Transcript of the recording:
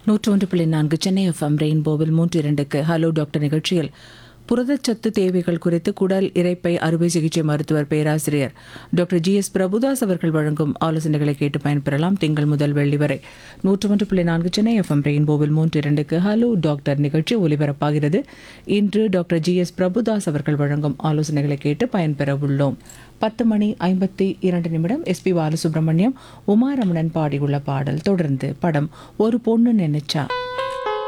நூற்று ஒன்று புள்ளி நான்கு சென்னை எஃப்எம் ரெயின்போவில் மூன்று இரண்டுக்கு ஹலோ டாக்டர் நிகழ்ச்சியில் புரதச்சத்து தேவைகள் குறித்து குடல் இரைப்பை அறுவை சிகிச்சை மருத்துவர் பேராசிரியர் டாக்டர் ஜி எஸ் பிரபுதாஸ் அவர்கள் வழங்கும் ஆலோசனைகளை கேட்டு பயன்பெறலாம் திங்கள் முதல் வெள்ளி வரை நூற்று ஒன்று புள்ளி நான்கு சென்னை எஃப்எம் ரெயின்போவில் மூன்று இரண்டுக்கு ஹலோ டாக்டர் நிகழ்ச்சி ஒலிபரப்பாகிறது இன்று டாக்டர் ஜி எஸ் பிரபுதாஸ் அவர்கள் வழங்கும் ஆலோசனைகளை கேட்டு பயன்பெற உள்ளோம் பத்து மணி ஐம்பத்தி இரண்டு நிமிடம் எஸ்பி பாலசுப்ரமணியம் உமாரமணன் பாடியுள்ள பாடல் தொடர்ந்து படம் ஒரு பொண்ணு நினைச்சா